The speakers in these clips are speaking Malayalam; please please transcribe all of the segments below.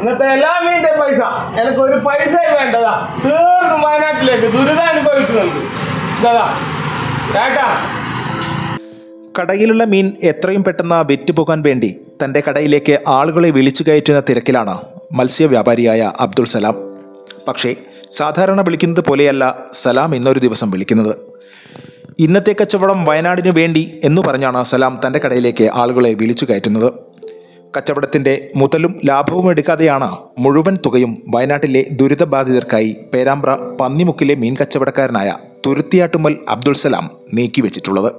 ഇന്നത്തെ എല്ലാ മീനിന്റെ പൈസ എനിക്ക് ഒരു പൈസ വേണ്ടതാ തീർന്നും വയനാട്ടിലേക്ക് ദുരിതാനുഭവിക്കുന്നുണ്ട് ഇതാ കേട്ടാ കടയിലുള്ള മീൻ എത്രയും പെട്ടെന്ന് വിറ്റുപോകാൻ വേണ്ടി തൻ്റെ കടയിലേക്ക് ആളുകളെ വിളിച്ചു കയറ്റുന്ന തിരക്കിലാണ് മത്സ്യവ്യാപാരിയായ അബ്ദുൾ സലാം പക്ഷേ സാധാരണ വിളിക്കുന്നത് പോലെയല്ല സലാം ഇന്നൊരു ദിവസം വിളിക്കുന്നത് ഇന്നത്തെ കച്ചവടം വയനാടിനു വേണ്ടി എന്നു പറഞ്ഞാണ് സലാം തൻ്റെ കടയിലേക്ക് ആളുകളെ വിളിച്ചു കയറ്റുന്നത് കച്ചവടത്തിൻ്റെ മുതലും ലാഭവും എടുക്കാതെയാണ് മുഴുവൻ തുകയും വയനാട്ടിലെ ദുരിതബാധിതർക്കായി പേരാമ്പ്ര പന്നിമുക്കിലെ മീൻ കച്ചവടക്കാരനായ തുരുത്തിയാട്ടുമ്മൽ അബ്ദുൾ സലാം നീക്കിവെച്ചിട്ടുള്ളത്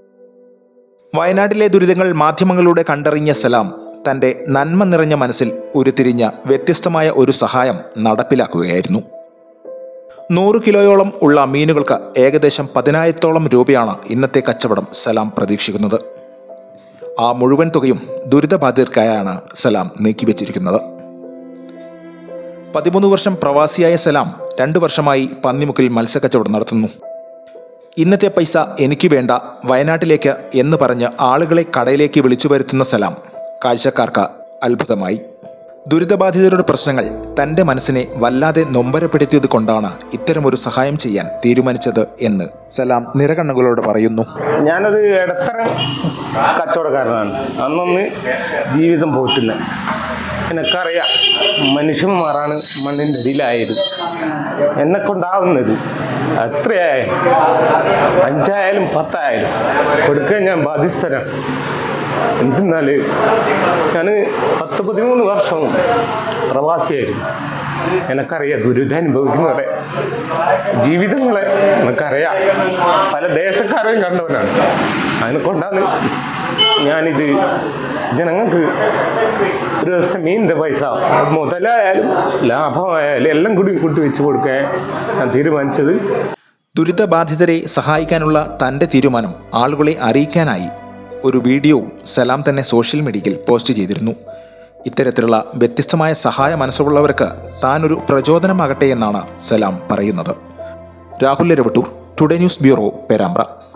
വയനാട്ടിലെ ദുരിതങ്ങൾ മാധ്യമങ്ങളിലൂടെ കണ്ടറിഞ്ഞ സലാം തൻ്റെ നന്മ നിറഞ്ഞ മനസ്സിൽ ഉരുത്തിരിഞ്ഞ വ്യത്യസ്തമായ ഒരു സഹായം നടപ്പിലാക്കുകയായിരുന്നു നൂറ് കിലോയോളം ഉള്ള മീനുകൾക്ക് ഏകദേശം പതിനായിരത്തോളം രൂപയാണ് ഇന്നത്തെ കച്ചവടം സലാം പ്രതീക്ഷിക്കുന്നത് ആ മുഴുവൻ തുകയും ദുരിതബാധിതർക്കായാണ് സലാം നീക്കിവെച്ചിരിക്കുന്നത് പതിമൂന്ന് വർഷം പ്രവാസിയായ സലാം രണ്ടു വർഷമായി പന്നിമുക്കിൽ മത്സ്യക്കച്ചവടം നടത്തുന്നു ഇന്നത്തെ പൈസ എനിക്ക് വേണ്ട വയനാട്ടിലേക്ക് എന്ന് പറഞ്ഞ് ആളുകളെ കടയിലേക്ക് വിളിച്ചു വരുത്തുന്ന സലാം കാഴ്ചക്കാർക്ക് അത്ഭുതമായി ദുരിതബാധിതരുടെ പ്രശ്നങ്ങൾ തൻ്റെ മനസ്സിനെ വല്ലാതെ നൊമ്പരപ്പെടുത്തിയത് കൊണ്ടാണ് ഇത്തരമൊരു സഹായം ചെയ്യാൻ തീരുമാനിച്ചത് എന്ന് സലാം നിറകണ്ണുകളോട് പറയുന്നു ഞാനൊരു ഇടത്തരം കച്ചവടക്കാരനാണ് അന്നൊന്ന് ജീവിതം പോറ്റില്ല എനിക്കറിയാം മനുഷ്യന്മാരാണ് മണ്ണിൻ്റെ അടിയിലായത് എന്നെ കൊണ്ടാവുന്നത് എത്രയായാലും അഞ്ചായാലും പത്തായാലും കൊടുക്കാൻ ഞാൻ ബാധ്യസ്ഥനാണ് എന്തെന്നാൽ ഞാൻ പത്ത് പതിമൂന്ന് വർഷവും പ്രവാസിയായിരുന്നു എനിക്കറിയാം ദുരിതമനുഭവിക്കുന്നവരെ ജീവിതങ്ങളെ എനിക്കറിയാം പല ദേശക്കാരെയും കണ്ടവനാണ് അതിനെക്കൊണ്ടാണ് ഞാനിത് ജനങ്ങൾക്ക് ഒരു ദിവസത്തെ മീനിൻ്റെ പൈസ മുതലായാലും ലാഭമായാലും എല്ലാം കൂടി കൂട്ടി വെച്ച് കൊടുക്കാൻ ഞാൻ തീരുമാനിച്ചത് ദുരിതബാധിതരെ സഹായിക്കാനുള്ള തൻ്റെ തീരുമാനം ആളുകളെ അറിയിക്കാനായി ഒരു വീഡിയോ സലാം തന്നെ സോഷ്യൽ മീഡിയയിൽ പോസ്റ്റ് ചെയ്തിരുന്നു ഇത്തരത്തിലുള്ള വ്യത്യസ്തമായ സഹായ മനസ്സുള്ളവർക്ക് താനൊരു പ്രചോദനമാകട്ടെ എന്നാണ് സലാം പറയുന്നത് Rahul Ravattur today news bureau Perambra